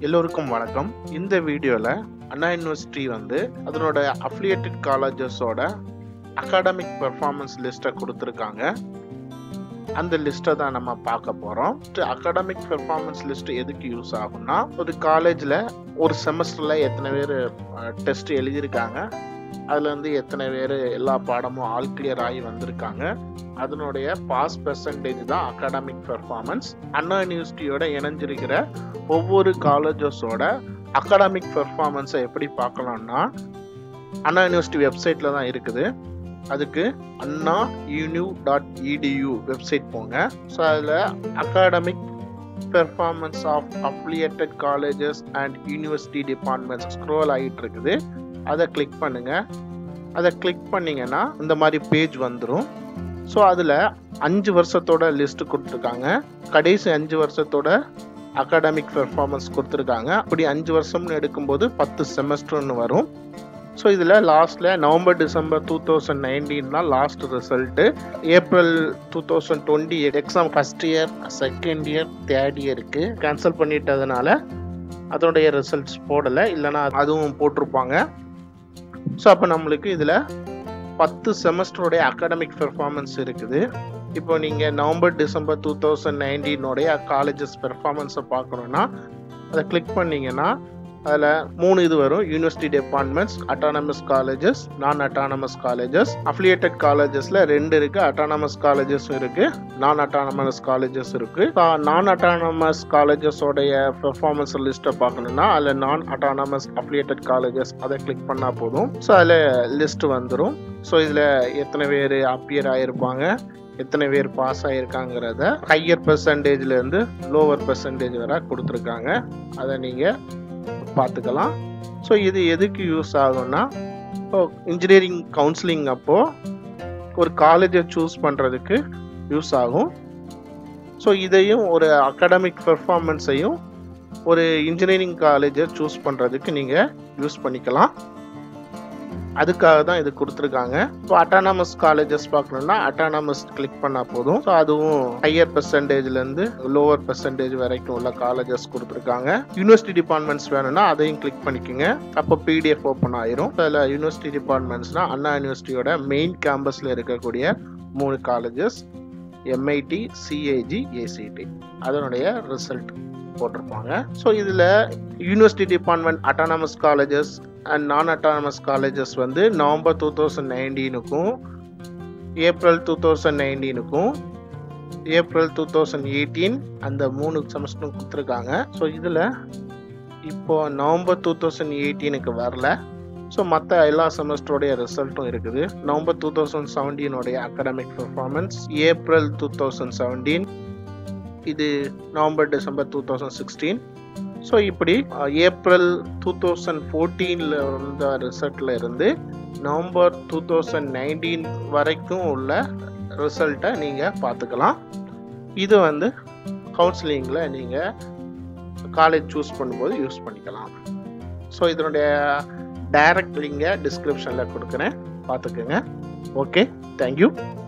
எல்லோருக்கும் வணக்கம் இந்த வீடியோவில் அண்ணா யூனிவர்சிட்டி வந்து அதனோட அஃபிலியேட்டட் காலேஜஸோட அகாடமிக் பெர்ஃபார்மன்ஸ் லிஸ்ட்டை கொடுத்துருக்காங்க அந்த லிஸ்ட்டை தான் நம்ம பார்க்க போகிறோம் அகாடமிக் பெர்ஃபார்மன்ஸ் லிஸ்ட் எதுக்கு யூஸ் ஆகும்னா ஒரு காலேஜில் ஒரு செமஸ்டரில் எத்தனை பேர் டெஸ்ட் எழுதியிருக்காங்க அதில் வந்து எத்தனை பேர் எல்லா பாடமும் ஆல் கிளியர் ஆகி வந்திருக்காங்க அதனுடைய பாஸ் பெர்சன்டேஜ் தான் அகாடமிக் பெர்ஃபார்மன்ஸ் அண்ணா யூனிவர்சிட்டியோட இணைஞ்சிருக்கிற ஒவ்வொரு காலேஜஸோட அகாடமிக் பெர்ஃபார்மன்ஸை எப்படி பார்க்கலாம்னா அண்ணா யூனிவர்சிட்டி வெப்சைட்டில் தான் இருக்குது அதுக்கு Anna univ dot edu website போங்க ஸோ அதில் academic performance of affiliated colleges and university departments scroll ஆகிட்டு இருக்குது அதை கிளிக் பண்ணுங்க அதை கிளிக் பண்ணீங்கன்னா இந்த மாதிரி பேஜ் வந்துடும் ஸோ அதில் அஞ்சு வருஷத்தோட லிஸ்ட் கொடுத்துருக்காங்க கடைசி அஞ்சு வருஷத்தோட அகாடமிக் பெர்ஃபார்மன்ஸ் கொடுத்துருக்காங்க அப்படி அஞ்சு வருஷம்னு எடுக்கும்போது பத்து செமஸ்டர்னு வரும் ஸோ இதில் லாஸ்ட்டில் November December two thousand nineteen தான் last result April two thousand twenty exam first year second year third இயருக்கு கேன்சல் பண்ணிட்டதுனால அதோடைய ரிசல்ட்ஸ் போடலை இல்லைனா அதுவும் போட்டிருப்பாங்க ஸோ அப்போ நம்மளுக்கு இதில் பத்து செமஸ்டருடைய அகாடமிக் பெர்ஃபார்மன்ஸ் இருக்குது இப்போ நீங்கள் நவம்பர் டிசம்பர் டூ தௌசண்ட் நைன்டீனோடைய காலேஜஸ் பெர்ஃபார்மன்ஸை பார்க்கணுன்னா அதை கிளிக் பண்ணிங்கன்னா அதில் மூணு இது வரும் university departments autonomous colleges non autonomous colleges affiliated காலேஜஸில் ரெண்டு இருக்குது அட்டானமஸ் காலேஜஸும் இருக்குது நான் அட்டானமஸ் காலேஜஸ் இருக்குது நான் அட்டானமஸ் காலேஜஸோடைய பெர்ஃபார்மன்ஸ் லிஸ்ட்டை பார்க்கணுன்னா அதில் நான் அட்டானமஸ் அஃபிலியேட்டட் காலேஜஸ் அதை கிளிக் பண்ணால் போதும் ஸோ அதில் லிஸ்ட் வந்துடும் ஸோ இதில் எத்தனை பேர் அப்பியர் ஆகிருப்பாங்க எத்தனை பேர் பாஸ் ஆகிருக்காங்கிறத ஹையர் பெர்சன்டேஜ்லேருந்து லோவர் பெர்சன்டேஜ் வரை கொடுத்துருக்காங்க அதை நீங்கள் பார்த்துக்கலாம் ஸோ இது எதுக்கு யூஸ் ஆகும்னா இப்போ இன்ஜினியரிங் கவுன்சிலிங் அப்போது ஒரு காலேஜை சூஸ் பண்ணுறதுக்கு யூஸ் ஆகும் ஸோ இதையும் ஒரு அகாடமிக் பெர்ஃபார்மன்ஸையும் ஒரு இன்ஜினியரிங் காலேஜை சூஸ் பண்ணுறதுக்கு நீங்கள் யூஸ் பண்ணிக்கலாம் அதுக்காக தான் இது கொடுத்துருக்காங்க இப்போ அட்டானமஸ் காலேஜஸ் பார்க்கணும்னா அட்டானமஸ் கிளிக் பண்ணால் போதும் ஸோ அதுவும் ஹையர் பெர்சன்டேஜ்லேருந்து லோவர் பெர்சன்டேஜ் வரைக்கும் உள்ள காலேஜஸ் கொடுத்துருக்காங்க யூனிவர்சிட்டி டிபார்ட்மெண்ட்ஸ் வேணும்னா அதையும் கிளிக் பண்ணிக்கோங்க அப்போ பிடிஎஃப் ஓப்பன் ஆயிரும் அதில் யூனிவர்சிட்டி டிபார்ட்மெண்ட்ஸ்னால் அண்ணா யூனிவர்சிட்டியோட மெயின் கேம்பஸில் இருக்கக்கூடிய மூணு காலேஜஸ் எம்ஐடி சிஏஜி ஏசிடி அதனுடைய ரிசல்ட் போட்டிருப்பாங்க ஸோ இதில் university department autonomous colleges and non autonomous colleges வந்து நவம்பர் டூ தௌசண்ட் நைன்டீனுக்கும் ஏப்ரல் டூ தௌசண்ட் நைன்டீனுக்கும் ஏப்ரல் டூ தௌசண்ட் எயிட்டீன் அந்த மூணு செமஸ்டரும் கொடுத்துருக்காங்க ஸோ இதில் இப்போ நவம்பர் டூ தௌசண்ட் எயிட்டீனுக்கு வரல ஸோ மற்ற எல்லா செமஸ்டருடைய ரிசல்ட்டும் இருக்குது நவம்பர் டூ தௌசண்ட் செவன்டீனுடைய academic performance April two thousand seventeen இது November December two thousand sixteen so இப்படி ஏப்ரல் டூ தௌசண்ட் ஃபோர்டீனில் வந்த ரிசல்ட்டில் இருந்து நவம்பர் டூ தௌசண்ட் நைன்டீன் வரைக்கும் உள்ள ரிசல்ட்டை நீங்கள் பார்த்துக்கலாம் இது வந்து கவுன்சிலிங்கில் நீங்கள் காலேஜ் சூஸ் பண்ணும்போது யூஸ் பண்ணிக்கலாம் ஸோ இதனுடைய டைரக்ட் லிங்கை டிஸ்கிரிப்ஷனில் கொடுக்குறேன் பார்த்துக்குங்க ஓகே தேங்க்யூ